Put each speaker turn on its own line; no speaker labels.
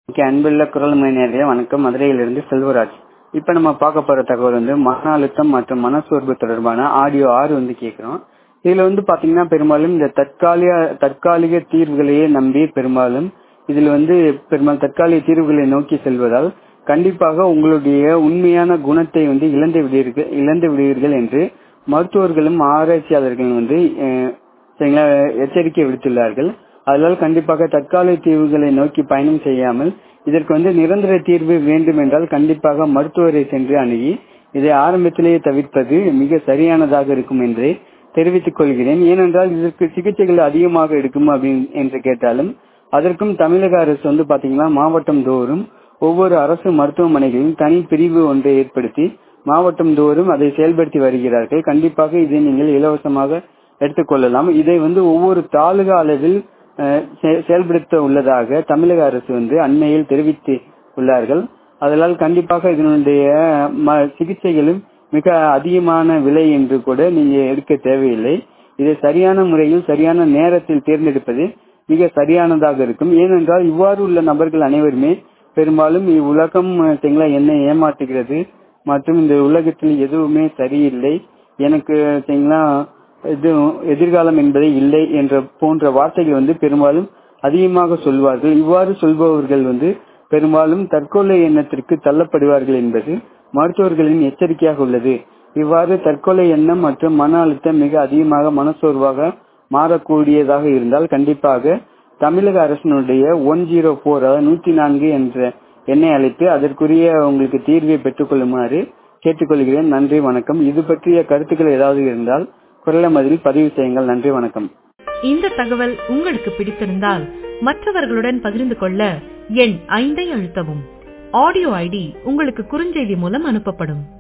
okay அன்புள்ள குரல் மணியர்களே வணக்கம் மதுரையிலிருந்து செல்வராஜ் இப்போ நம்ம பார்க்க போற தகவல் வந்து மன அழுத்தம் மற்றும் மனசோர்வு தொடர்பான ஆடியோ ஆறு வந்து கேட்குறோம் இதுல வந்து பாத்தீங்கன்னா பெரும்பாலும் இந்த தற்காலிக தற்காலிக தீர்வுகளையே நம்பி பெரும்பாலும் இதுல வந்து பெரும்பாலும் தற்காலிக தீர்வுகளை நோக்கி செல்வதால் கண்டிப்பாக உங்களுடைய உண்மையான குணத்தை வந்து இழந்து விடுவீர்கள் இழந்து விடுவீர்கள் என்று மருத்துவர்களும் ஆராய்ச்சியாளர்களும் வந்து அஹ், சரிங்களா எச்சரிக்கை விடுத்துள்ளார்கள் அதனால் கண்டிப்பாக தற்காலிக தீர்வுகளை நோக்கி பயணம் செய்யாமல் இதற்கு வந்து நிரந்தர தீர்வு வேண்டும் என்றால் கண்டிப்பாக மருத்துவரை சென்று அணுகி இதை ஆரம்பத்திலேயே தவிர்ப்பது மிக சரியானதாக இருக்கும் என்று தெரிவித்துக் கொள்கிறேன் ஏனென்றால் இதற்கு சிகிச்சைகள் அதிகமாக எடுக்கும் அப்படின்னு என்று கேட்டாலும் அதற்கும் தமிழக அரசு வந்து பாத்தீங்கன்னா மாவட்டம் தோறும் ஒவ்வொரு அரசு மருத்துவமனைகளிலும் தனி பிரிவு ஒன்றை ஏற்படுத்தி மாவட்டம் தோறும் அதை செயல்படுத்தி வருகிறார்கள் கண்டிப்பாக இதை நீங்கள் இலவசமாக எடுத்துக்கொள்ளலாம் இதை வந்து ஒவ்வொரு தாலுகா அளவில் அஹ், செ- செயல்படுத்த உள்ளதாக தமிழக அரசு வந்து அண்மையில் தெரிவித்து உள்ளார்கள் அதனால் கண்டிப்பாக இதனுடைய ம- சிகிச்சைகளும் மிக அதிகமான விலை என்று கூட நீங்க எடுக்க தேவையில்லை இதை சரியான முறையில் சரியான நேரத்தில் தேர்ந்தெடுப்பது மிக சரியானதாக இருக்கும் ஏனென்றால் இவ்வாறு உள்ள நபர்கள் அனைவருமே பெரும்பாலும் இவ்வுலகம் அஹ், சரிங்களா என்னை ஏமாற்றுகிறது மற்றும் இந்த உலகத்தில் எதுவுமே சரியில்லை எனக்கு சரிங்களா இது எதிர்காலம் என்பதே இல்லை என்ற போன்ற வார்த்தைகள் வந்து பெரும்பாலும் அதிகமாக சொல்வார்கள் இவ்வாறு சொல்பவர்கள் வந்து பெரும்பாலும் தற்கொலை எண்ணத்திற்கு தள்ளப்படுவார்கள் என்பது மருத்துவர்களின் எச்சரிக்கையாக உள்ளது இவ்வாறு தற்கொலை எண்ணம் மற்றும் மன அழுத்தம் மிக அதிகமாக மனசோர்வாக மாறக்கூடியதாக இருந்தால் கண்டிப்பாக தமிழக அரசினுடைய ஒன் ஜீரோ போர் அதாவது நூத்தி நான்கு என்ற எண்ணை அழைத்து அதற்குரிய உங்களுக்கு தீர்வை பெற்றுக் கொள்ளுமாறு கேட்டுக்கொள்கிறேன் நன்றி வணக்கம் இது பற்றிய கருத்துக்கள் ஏதாவது இருந்தால் குரல மதில் பதிவு செய்யுங்கள் நன்றி வணக்கம்
இந்த தகவல் உங்களுக்கு பிடித்திருந்தால் மற்றவர்களுடன் பகிர்ந்து கொள்ள எண் ஐந்தை அழுத்தவும் ஆடியோ ஐடி உங்களுக்கு குறுஞ்செய்தி மூலம் அனுப்பப்படும்